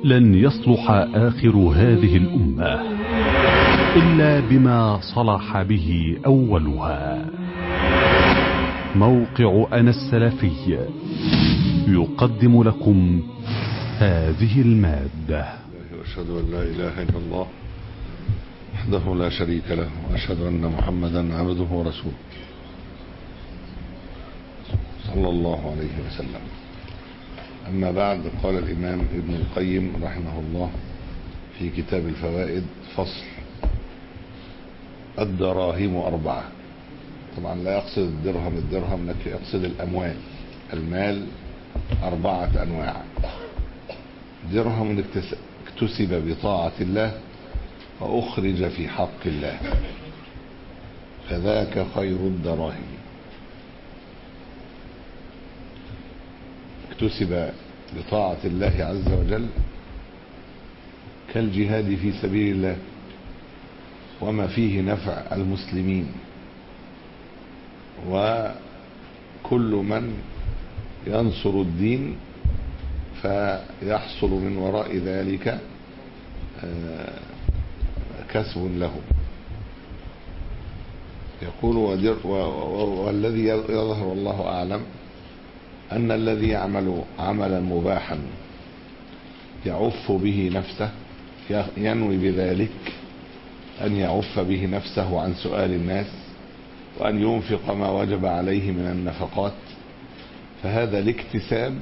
لن يصلح آخر هذه الأمة إلا بما صلح به أولها موقع أنا السلفي يقدم لكم هذه المادة وأشهد أن لا إله إلا الله وحده لا شريك له وأشهد أن محمدا عبده ورسوله صلى الله عليه وسلم أما بعد قال الإمام ابن القيم رحمه الله في كتاب الفوائد فصل الدراهم أربعة طبعا لا يقصد الدرهم الدرهم لكن يقصد الأموال المال أربعة أنواع درهم اكتسب بطاعة الله وأخرج في حق الله فذاك خير الدراهم اكتسب بطاعة الله عز وجل كالجهاد في سبيل الله وما فيه نفع المسلمين وكل من ينصر الدين فيحصل من وراء ذلك كسب له يقول والذي يظهر والله أعلم أن الذي يعمل عملا مباحا يعف به نفسه ينوي بذلك أن يعف به نفسه عن سؤال الناس وأن ينفق ما وجب عليه من النفقات فهذا الاكتساب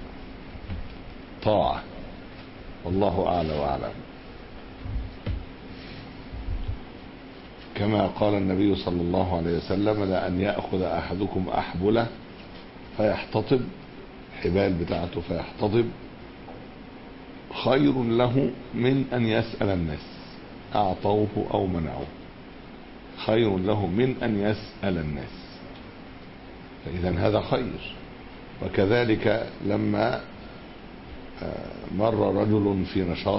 طاعة والله أعلى وأعلم كما قال النبي صلى الله عليه وسلم لأن يأخذ أحدكم أحبله فيحتطب حبال بتاعته فيحتطب خير له من أن يسأل الناس أعطوه أو منعوه خير له من أن يسأل الناس فإذا هذا خير وكذلك لما مر رجل في نشاط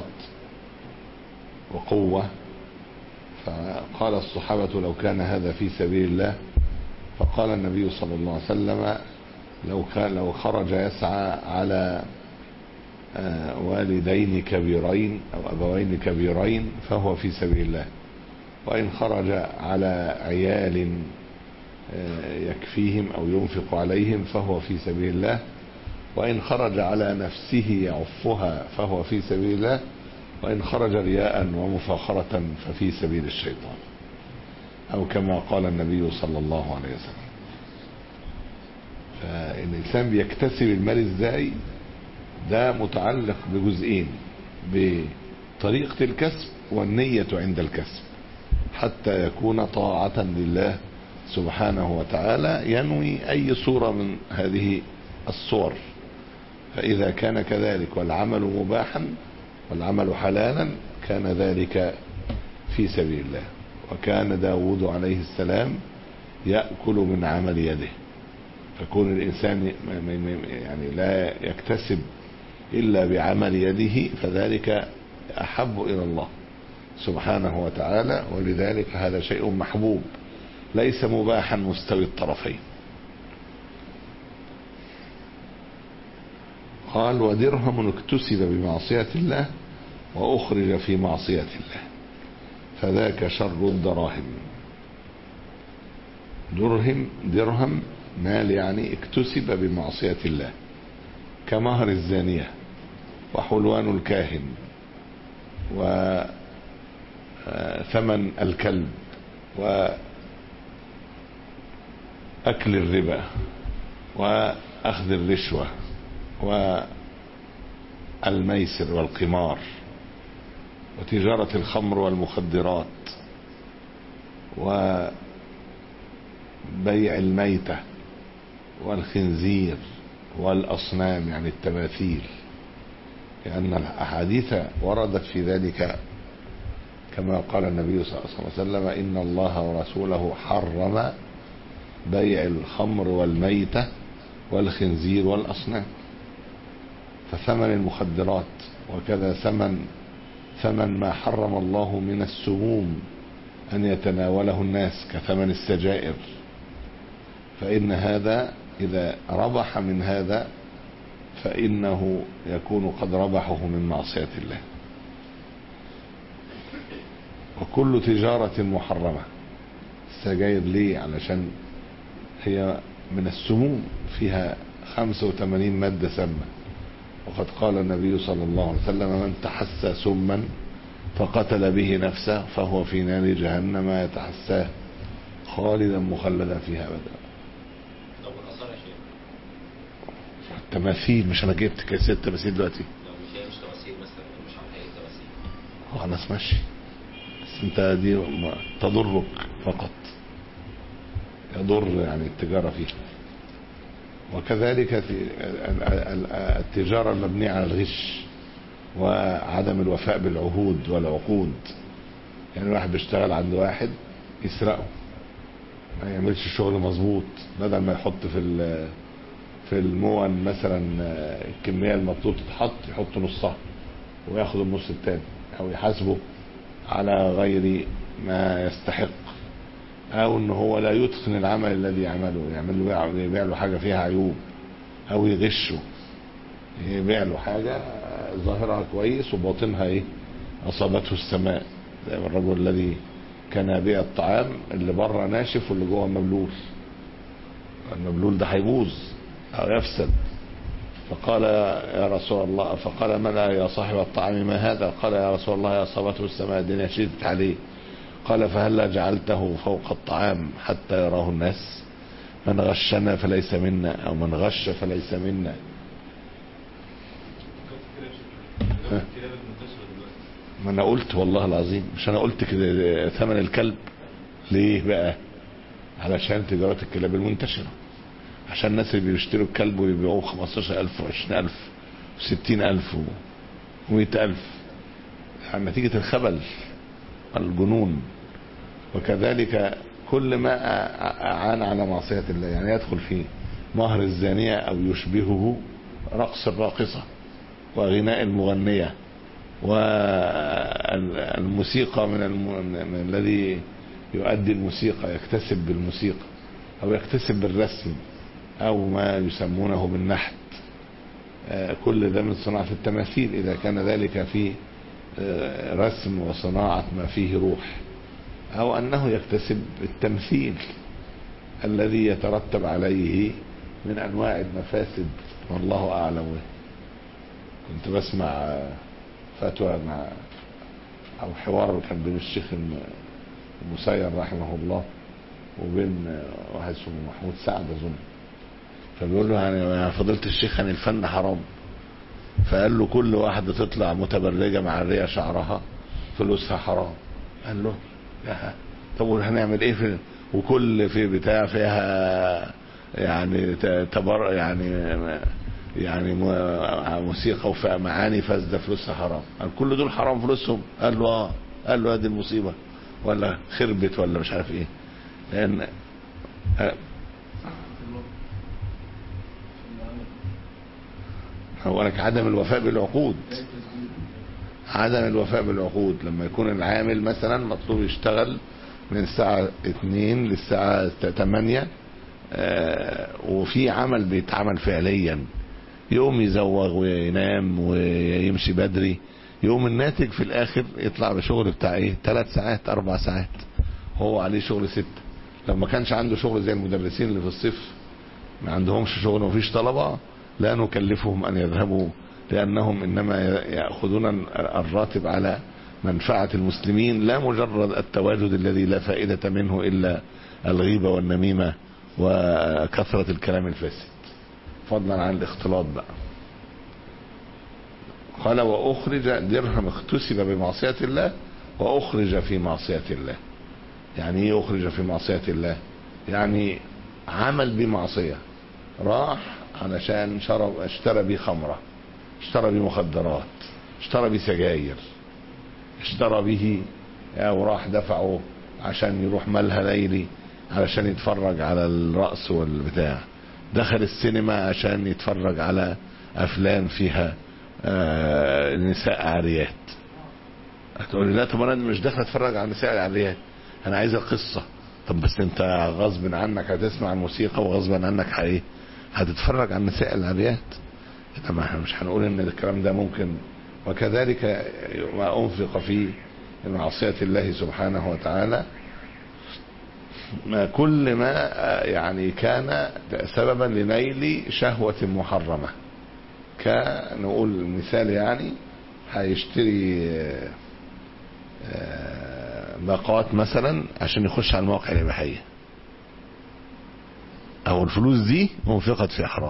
وقوة فقال الصحابة لو كان هذا في سبيل الله فقال النبي صلى الله عليه وسلم لو كان لو خرج يسعى على والدين كبيرين أو أبوين كبيرين فهو في سبيل الله وإن خرج على عيال يكفيهم أو ينفق عليهم فهو في سبيل الله وإن خرج على نفسه يعفها فهو في سبيل الله وإن خرج رياء ومفاخرة ففي سبيل الشيطان أو كما قال النبي صلى الله عليه وسلم فالإنسان بيكتسب المال ازاي ده متعلق بجزئين بطريقة الكسب والنية عند الكسب حتى يكون طاعة لله سبحانه وتعالى ينوي أي صورة من هذه الصور فإذا كان كذلك والعمل مباحا والعمل حلالا كان ذلك في سبيل الله وكان داود عليه السلام يأكل من عمل يده فكون الإنسان يعني لا يكتسب إلا بعمل يده فذلك أحب إلى الله سبحانه وتعالى ولذلك هذا شيء محبوب ليس مباحا مستوي الطرفين قال ودرهم اكتسب بمعصية الله وأخرج في معصية الله فذاك شر الدراهم درهم درهم مال يعني اكتسب بمعصية الله كمهر الزانية وحلوان الكاهن وثمن الكلب وأكل الربا وأخذ الرشوة والميسر والقمار وتجارة الخمر والمخدرات وبيع الميتة والخنزير والأصنام يعني التماثيل لأن الأحاديث وردت في ذلك كما قال النبي صلى الله عليه وسلم إن الله ورسوله حرم بيع الخمر والميتة والخنزير والأصنام فثمن المخدرات وكذا ثمن ثمن ما حرم الله من السموم أن يتناوله الناس كثمن السجائر فإن هذا إذا ربح من هذا فإنه يكون قد ربحه من معصية الله وكل تجارة محرمة السجاير ليه علشان هي من السموم فيها 85 مادة سامة وقد قال النبي صلى الله عليه وسلم من تحسى سما فقتل به نفسه فهو في نار جهنم يتحساه خالدا مخلدا فيها ابدا طب والآثار يا شيخ التماثيل مش انا جبت كاسات تماثيل دلوقتي لو مش هي مش تماثيل مثلا مش عارف ايه تماثيل هو خلاص ماشي بس انت دي ما- تضرك فقط يضر يعني التجارة فيها وكذلك ت- ال- ال- التجارة المبنية على الغش وعدم الوفاء بالعهود والعقود يعني واحد بيشتغل عند واحد يسرقه ما يعملش شغل مظبوط بدل ما يحط في ال- في المون مثلا الكمية المطلوب تتحط يحط نصها وياخد النص التاني او يحاسبه على غير ما يستحق او ان هو لا يتقن العمل الذي يعمله يعمل له يبيع له حاجه فيها عيوب او يغشه يبيع له حاجه ظاهرها كويس وباطنها ايه اصابته السماء زي الرجل الذي كان يبيع الطعام اللي بره ناشف واللي جوه مبلول المبلول ده هيبوظ او يفسد فقال يا رسول الله فقال من يا صاحب الطعام ما هذا قال يا رسول الله اصابته السماء الدنيا شدت عليه قال فهلا جعلته فوق الطعام حتى يراه الناس من غشنا فليس منا او من غش فليس منا ها؟ ما انا قلت والله العظيم مش انا قلت كده ثمن الكلب ليه بقى علشان تجارة الكلاب المنتشرة عشان الناس اللي بيشتروا الكلب ويبيعوه 15000 و20000 و60000 و100000 يعني نتيجة الخبل الجنون وكذلك كل ما أعان على معصية الله يعني يدخل في مهر الزانية أو يشبهه رقص الراقصة وغناء المغنية والموسيقى من, الم... من الذي يؤدي الموسيقى يكتسب بالموسيقى أو يكتسب بالرسم أو ما يسمونه بالنحت آه، كل ده من صناعة التماثيل إذا كان ذلك في آه، رسم وصناعة ما فيه روح أو أنه يكتسب التمثيل الذي يترتب عليه من أنواع المفاسد والله أعلم كنت بسمع آه، فتوى مع أو حوار كان بين الشيخ الم- المسير رحمه الله وبين آه، واحد اسمه محمود سعد أظن فبيقول له يعني يا فضيلة الشيخ يعني الفن حرام فقال له كل واحدة تطلع متبرجة معرية شعرها فلوسها حرام قال له يا طب هنعمل ايه في وكل في بتاع فيها يعني ت- تبر يعني يعني م- موسيقى وفيها معاني فاسده فلوسها حرام قال كل دول حرام فلوسهم قال له اه قال له هذه المصيبه ولا خربت ولا مش عارف ايه لان آه، هو لك عدم الوفاء بالعقود عدم الوفاء بالعقود لما يكون العامل مثلا مطلوب يشتغل من الساعة 2 للساعة 8 آه، وفي عمل بيتعمل فعليا يقوم يزوغ وينام ويمشي بدري يقوم الناتج في الاخر يطلع بشغل بتاع ايه ثلاث ساعات اربع ساعات هو عليه شغل ستة لو ما كانش عنده شغل زي المدرسين اللي في الصيف ما عندهمش شغل ومفيش طلبة لا نكلفهم أن يذهبوا لأنهم إنما يأخذون الراتب على منفعة المسلمين لا مجرد التواجد الذي لا فائدة منه إلا الغيبة والنميمة وكثرة الكلام الفاسد فضلا عن الاختلاط بقى قال وأخرج درهم اختسب بمعصية الله وأخرج في معصية الله يعني ايه أخرج في معصية الله يعني عمل بمعصية راح علشان شرب اشترى بيه خمرة اشترى بيه مخدرات اشترى بيه سجاير اشترى به او راح دفعه عشان يروح ملهى ليلي علشان يتفرج على الرقص والبتاع دخل السينما عشان يتفرج على افلام فيها آه نساء عاريات هتقول لي لا طب انا مش داخل اتفرج على نساء العاريات انا عايز القصه طب بس انت غصب عنك هتسمع الموسيقى وغصب عنك ايه هتتفرج على النساء العاريات انما احنا مش هنقول ان الكلام ده ممكن وكذلك ما انفق في معصية الله سبحانه وتعالى ما كل ما يعني كان سببا لنيل شهوة محرمة كنقول مثال يعني هيشتري آه، آه، باقات مثلا عشان يخش على المواقع الإباحية أو الفلوس دي انفقت في حرام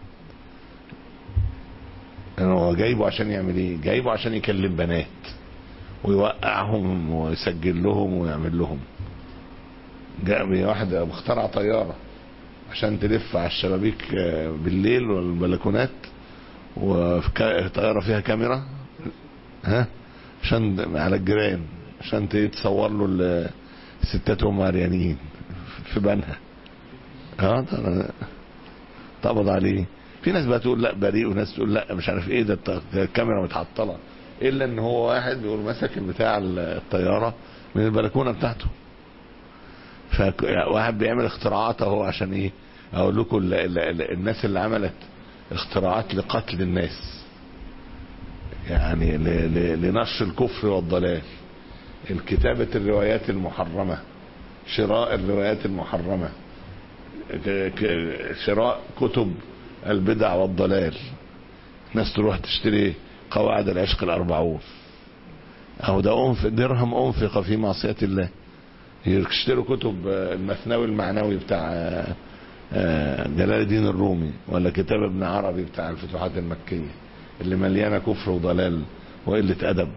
يعني هو جايبه عشان يعمل ايه جايبه عشان يكلم بنات ويوقعهم ويسجل لهم ويعمل لهم جاء بي واحد مخترع طيارة عشان تلف على الشبابيك آه، بالليل والبلكونات وطيارة فيها كاميرا ها عشان على الجيران عشان تصور له ال- الستات وهم عريانين في بنها اه ده- تقبض عليه في ناس بقى تقول لا بريء وناس تقول لا مش عارف ايه ده الت- ده الكاميرا متعطله الا ان هو واحد بيقول مسك بتاع الطياره من البلكونه بتاعته فواحد بيعمل اختراعات اهو عشان ايه اقول لكم ال- ال- ال- الناس اللي عملت اختراعات لقتل الناس يعني ل- ل- لنشر الكفر والضلال الكتابة الروايات المحرمة شراء الروايات المحرمة ك- ك- شراء كتب البدع والضلال ناس تروح تشتري قواعد العشق الأربعون أو ده أنف درهم أنفق في معصية الله يشتروا كتب آه، المثنوي المعنوي بتاع آه، آه، جلال الدين الرومي ولا كتاب ابن عربي بتاع الفتوحات المكية اللي مليانة كفر وضلال وقلة أدب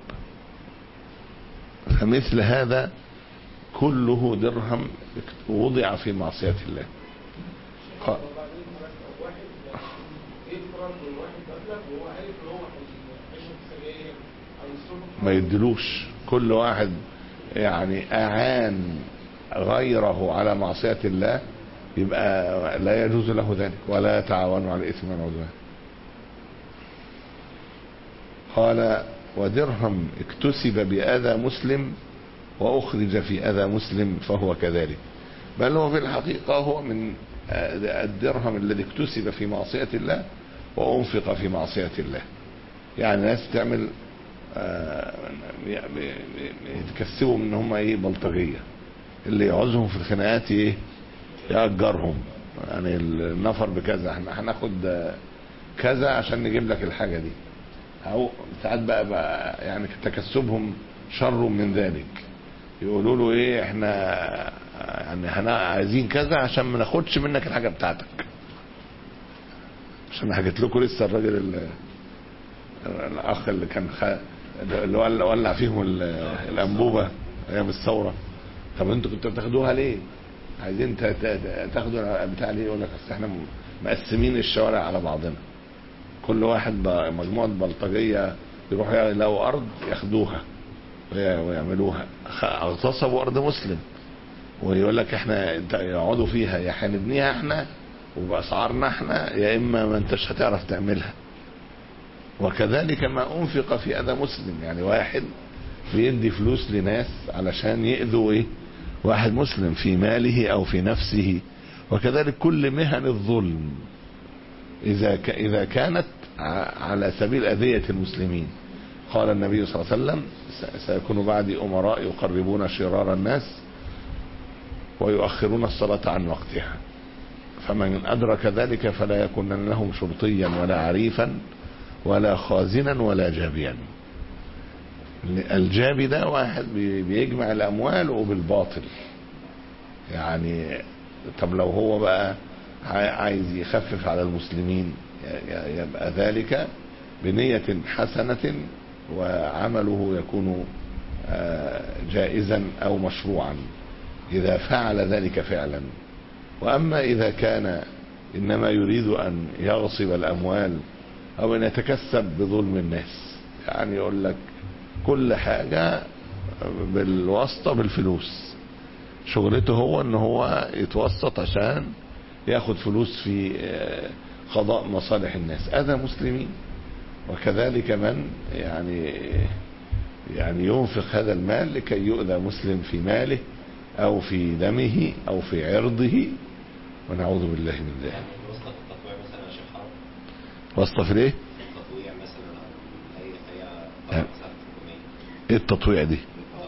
فمثل هذا كله درهم وضع في معصية الله ق- وبعدين مثلا واحد يفرض من واحد مبلغ وهو عارف ان هو هيشرب سجاير او يصرف ما يدلوش كل واحد يعني أعان غيره على معصية الله يبقى لا يجوز له ذلك ولا يتعاونوا على الإثم والعدوان قال ودرهم اكتسب بأذى مسلم وأخرج في أذى مسلم فهو كذلك بل هو في الحقيقة هو من الدرهم الذي اكتسب في معصية الله وأنفق في معصية الله يعني ناس تعمل آه، بي- بي- بي- يتكسبوا من هم ايه بلطجية اللي يعوزهم في الخناقات ايه يأجرهم يعني النفر بكذا احنا هناخد آه، كذا عشان نجيب لك الحاجة دي او ساعات بقى, بقى يعني تكسبهم شر من ذلك يقولوا له ايه احنا يعني هنا عايزين كذا عشان ما ناخدش منك الحاجة بتاعتك عشان حكيت لكم لسه الراجل اللي الاخ اللي كان خ... اللي ولع ولع فيهم ال- الانبوبه ايام الثوره طب انتوا كنتوا بتاخدوها ليه؟ عايزين ت- ت- تاخدوا بتاع ليه؟ يقول لك اصل احنا م- مقسمين الشوارع على بعضنا كل واحد ب- مجموعه بلطجيه يروحوا يلاقوا ارض ياخدوها وي- ويعملوها خ- اغتصبوا ارض مسلم ويقول لك احنا انت يقعدوا فيها يا هنبنيها احنا وباسعارنا احنا يا اما ما انتش هتعرف تعملها وكذلك ما انفق في اذى مسلم يعني واحد بيدي فلوس لناس علشان يأذوا ايه واحد مسلم في ماله او في نفسه وكذلك كل مهن الظلم اذا ك... اذا كانت ع- على سبيل اذية المسلمين قال النبي صلى الله عليه وسلم س- سيكون بعدي امراء يقربون شرار الناس ويؤخرون الصلاة عن وقتها فمن أدرك ذلك فلا يكون لهم شرطيا ولا عريفا ولا خازنا ولا جابيا الجابي ده واحد بي- بيجمع الأموال وبالباطل يعني طب لو هو بقى عاي- عايز يخفف على المسلمين ي- ي- يبقى ذلك بنية حسنة وعمله يكون آه، جائزا أو مشروعا إذا فعل ذلك فعلا وأما إذا كان إنما يريد أن يغصب الأموال أو أن يتكسب بظلم الناس يعني يقول لك كل حاجة بالواسطة بالفلوس شغلته هو ان هو يتوسط عشان ياخد فلوس في آه، قضاء مصالح الناس اذى مسلمين وكذلك من يعني يعني ينفق هذا المال لكي يؤذى مسلم في ماله او في دمه او في عرضه ونعوذ بالله من ذلك يعني الوسط التطوع مثلا يا شيخ حرام واسطة في الايه تطويع مثلا أو هي هي آه. طبعا مثلا حكومية ايه التطويع دي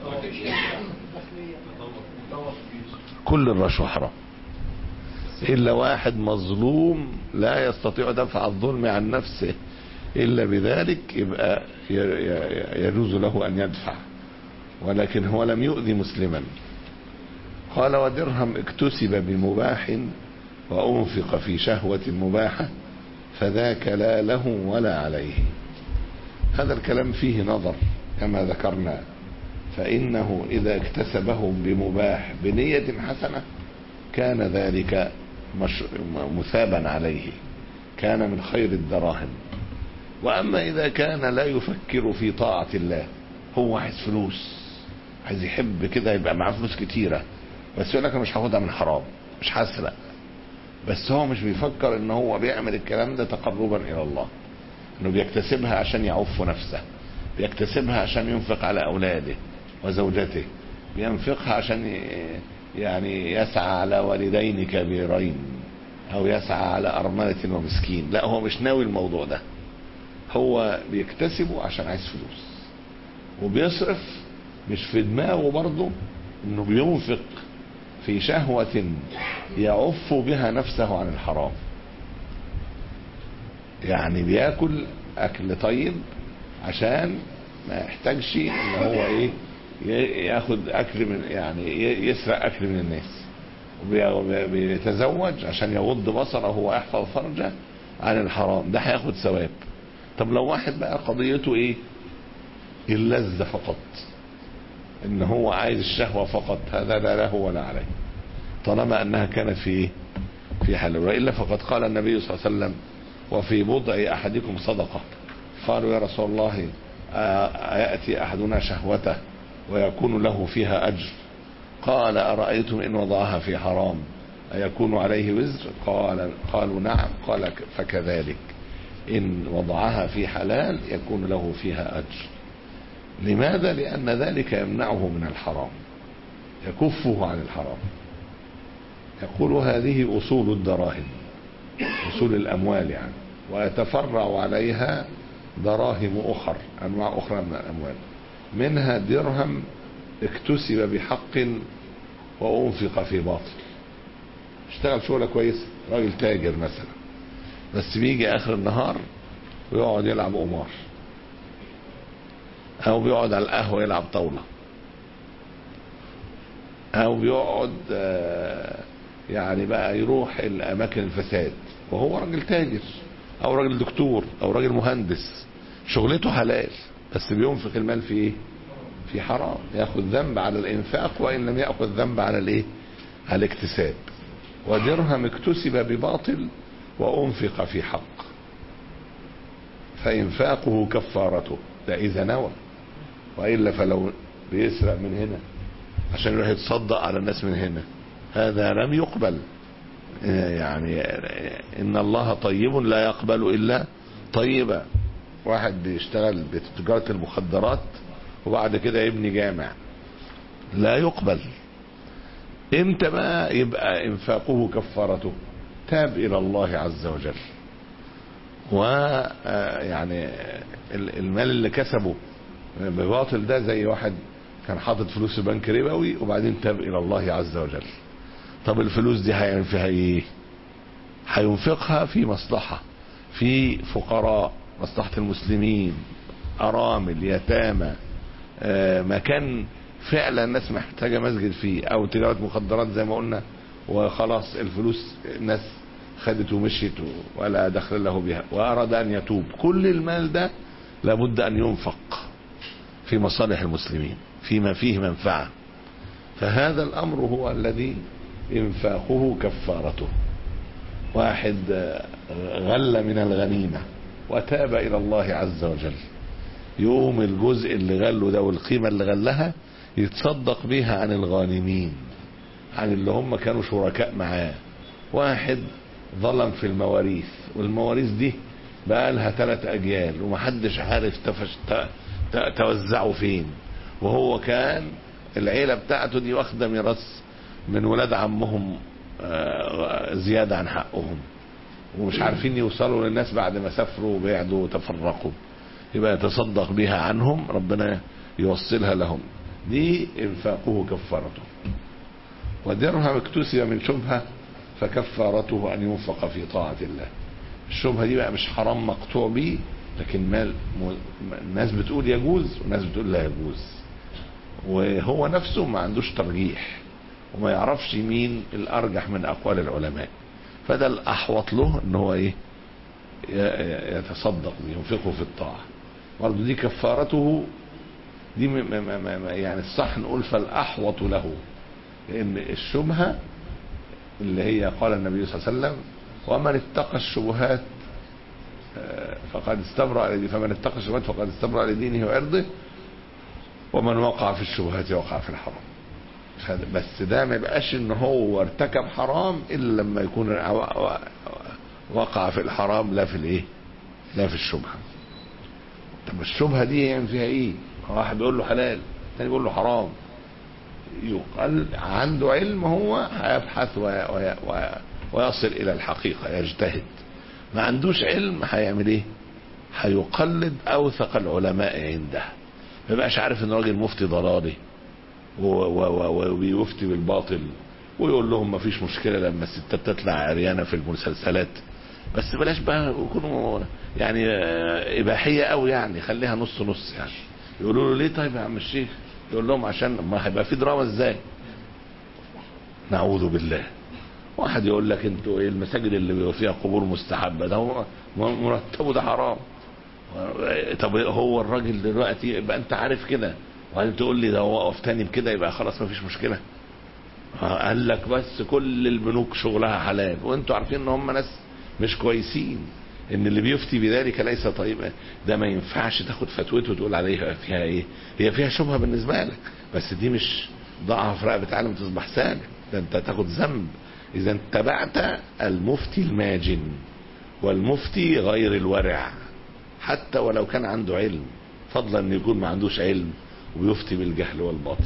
كل الرشوة حرام إلا واحد مظلوم لا يستطيع دفع الظلم عن نفسه إلا بذلك يبقى ي- ي- يجوز له أن يدفع ولكن هو لم يؤذي مسلما قال ودرهم اكتسب بمباح وأنفق في شهوة مباحة فذاك لا له ولا عليه هذا الكلام فيه نظر كما ذكرنا فإنه إذا اكتسبه بمباح بنية حسنة كان ذلك مش مثابا عليه كان من خير الدراهم وأما إذا كان لا يفكر في طاعة الله هو عايز فلوس عايز يحب كده يبقى معاه فلوس كتيرة بس يقول لك أنا مش هاخدها من حرام مش هسرق بس هو مش بيفكر ان هو بيعمل الكلام ده تقربا الى الله انه بيكتسبها عشان يعف نفسه بيكتسبها عشان ينفق على اولاده وزوجته بينفقها عشان ي- يعني يسعى على والدين كبيرين او يسعى على ارملة ومسكين لا هو مش ناوي الموضوع ده هو بيكتسبه عشان عايز فلوس وبيصرف مش في دماغه برضه انه بينفق في شهوة يعف بها نفسه عن الحرام يعني بياكل اكل طيب عشان ما يحتاجش ان هو ايه ي- ياخد اكل من يعني ي- يسرق اكل من الناس وبي- بيتزوج عشان يغض بصره ويحفظ فرجه عن الحرام ده هياخد ثواب طب لو واحد بقى قضيته ايه اللذة فقط ان هو عايز الشهوة فقط هذا لا له ولا عليه طالما انها كانت في ايه في حل والا فقد قال النبي صلى الله عليه وسلم وفي بضع احدكم صدقة قالوا يا رسول الله آ- أيأتي أحدنا شهوته ويكون له فيها أجر قال أرأيتم إن وضعها في حرام أيكون عليه وزر قال قالوا نعم قال ك- فكذلك إن وضعها في حلال يكون له فيها أجر لماذا لأن ذلك يمنعه من الحرام يكفه عن الحرام يقول هذه أصول الدراهم أصول الأموال يعني ويتفرع عليها دراهم أخر أنواع أخرى من الأموال منها درهم اكتسب بحق وأنفق في باطل اشتغل شغلة كويسة راجل تاجر مثلا بس بيجي آخر النهار ويقعد يلعب قمار أو بيقعد على القهوة يلعب طاولة أو بيقعد آه، يعني بقى يروح الأماكن الفساد وهو راجل تاجر أو راجل دكتور أو راجل مهندس شغلته حلال بس بينفق المال في إيه؟ في حرام ياخذ ذنب على الإنفاق وإن لم يأخذ ذنب على الإيه؟ على الاكتساب ودرهم اكتسب بباطل وأنفق في حق فإنفاقه كفارته ده إذا نوى وإلا فلو بيسرق من هنا عشان يروح يتصدق على الناس من هنا هذا لم يقبل يعني إن الله طيب لا يقبل إلا طيبا واحد بيشتغل بتجارة المخدرات وبعد كده يبني جامع لا يقبل امتى بقى يبقى انفاقه كفارته تاب الى الله عز وجل و آه، يعني ال- المال اللي كسبه بباطل ده زي واحد كان حاطط فلوس في بنك ربوي وبعدين تاب الى الله عز وجل طب الفلوس دي هيعمل فيها ايه هينفقها في مصلحة في فقراء مصلحة المسلمين أرامل يتامى آه، مكان فعلا الناس محتاجة مسجد فيه أو تجارة مخدرات زي ما قلنا وخلاص الفلوس الناس خدت ومشيت ولا دخل له بها وأراد أن يتوب كل المال ده لابد أن ينفق في مصالح المسلمين فيما فيه منفعة فهذا الأمر هو الذي إنفاقه كفارته واحد آه، غل من الغنيمة وتاب إلى الله عز وجل يقوم الجزء اللي غله ده والقيمة اللي غلها يتصدق بيها عن الغانمين عن اللي هم كانوا شركاء معاه واحد ظلم في المواريث والمواريث دي بقى لها ثلاث أجيال ومحدش عارف تفش ت- ت- توزعه فين وهو كان العيلة بتاعته دي واخدة ميراث من ولاد عمهم آه، زيادة عن حقهم ومش عارفين يوصلوا للناس بعد ما سافروا وبعدوا وتفرقوا يبقى يتصدق بها عنهم ربنا يوصلها لهم دي انفاقه كفارته ودرهم اكتسب من شبهة فكفارته أن ينفق في طاعة الله الشبهة دي بقى مش حرام مقطوع به لكن مال م- الناس بتقول يجوز والناس بتقول لا يجوز وهو نفسه ما عندوش ترجيح وما يعرفش مين الأرجح من أقوال العلماء فده الأحوط له ان هو ايه ي- ي- يتصدق به ينفقه في الطاعة برضه دي كفارته دي م- م- م- م- يعني الصح نقول فالأحوط له لأن الشبهة اللي هي قال النبي صلى الله عليه وسلم ومن اتقى الشبهات آه، فقد استبرأ لدي- فمن اتقى الشبهات فقد استبرأ لدينه وعرضه ومن وقع في الشبهات وقع في الحرام فد- بس ده ما يبقاش ان هو ارتكب حرام الا لما يكون و- و- وقع في الحرام لا في الايه لا في الشبهه طب الشبهه دي يعمل فيها ايه واحد بيقول له حلال الثاني بيقول له حرام يقال عنده علم هو هيبحث وي وي وي ويصل الى الحقيقه يجتهد ما عندوش علم هيعمل ايه هيقلد اوثق العلماء عنده ما يبقاش عارف ان راجل مفتي ضلالي و- و- و- وبيفتي بالباطل ويقول لهم ما فيش مشكلة لما الستات تطلع عريانة في المسلسلات بس بلاش بقى يكونوا يعني آه، إباحية قوي يعني خليها نص نص يعني يقولوا له ليه طيب يا عم الشيخ يقول لهم عشان ما هيبقى في دراما ازاي نعوذ بالله واحد يقول لك انتوا ايه المساجد اللي بيبقى فيها قبور مستحبة ده هو مرتبه ده حرام طب هو الراجل دلوقتي يبقى انت عارف كده وبعدين تقول لي ده هو وقف تاني بكده يبقى خلاص ما فيش مشكله قال لك بس كل البنوك شغلها حلال وانتوا عارفين ان هم ناس مش كويسين ان اللي بيفتي بذلك ليس طيب ده ما ينفعش تاخد فتوته وتقول عليها فيها ايه هي فيها شبهه بالنسبه لك بس دي مش ضعها في رقبه عالم تصبح سالم ده انت تاخد ذنب اذا اتبعت المفتي الماجن والمفتي غير الورع حتى ولو كان عنده علم فضلا ان يكون ما عندوش علم ويفتي بالجهل والباطل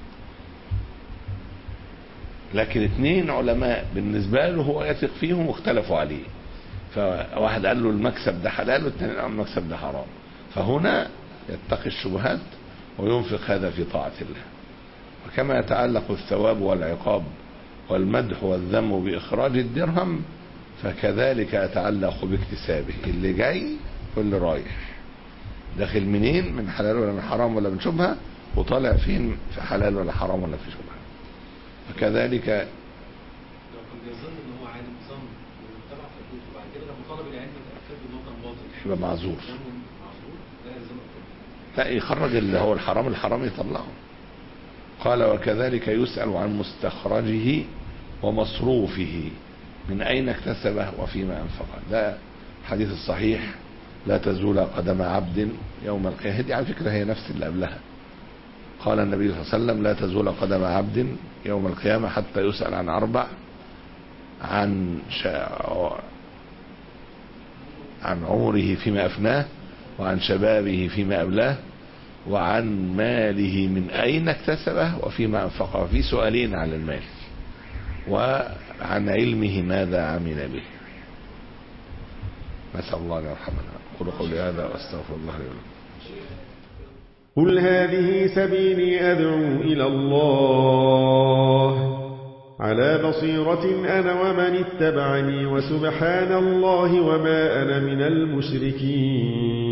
لكن اثنين علماء بالنسبة له هو يثق فيهم واختلفوا عليه فواحد قال له المكسب ده حلال والثاني قال المكسب ده حرام فهنا يتقي الشبهات وينفق هذا في طاعة الله وكما يتعلق الثواب والعقاب والمدح والذم بإخراج الدرهم فكذلك يتعلق باكتسابه اللي جاي واللي رايح داخل منين من حلال ولا من حرام ولا من شبهة وطالع فين في حلال ولا حرام ولا في شبهة فكذلك لو كان بيظن ان هو عالم ظن واتبع فتوته وبعد كده لما طلب العلم اتاكد ان هو كان باطل يبقى معذور يلزمه معذور لا يلزمه الكفر. لا يخرج اللي هو الحرام الحرام يطلعه قال وكذلك يسأل عن مستخرجه ومصروفه من أين اكتسبه وفيما أنفقه ده حديث الصحيح لا تزول قدم عبد يوم القيامة دي على فكرة هي نفس اللي قبلها قال النبي صلى الله عليه وسلم لا تزول قدم عبد يوم القيامة حتى يسأل عن أربع عن شا... عن عمره فيما أفناه وعن شبابه فيما أبلاه وعن ماله من أين اكتسبه وفيما أنفقه في سؤالين عن المال وعن علمه ماذا عمل به نسأل الله أن يرحمنا أقول قولي هذا وأستغفر الله لي ولكم قل هذه سبيلي أدعو إلى الله على بصيرة أنا ومن اتبعني وسبحان الله وما أنا من المشركين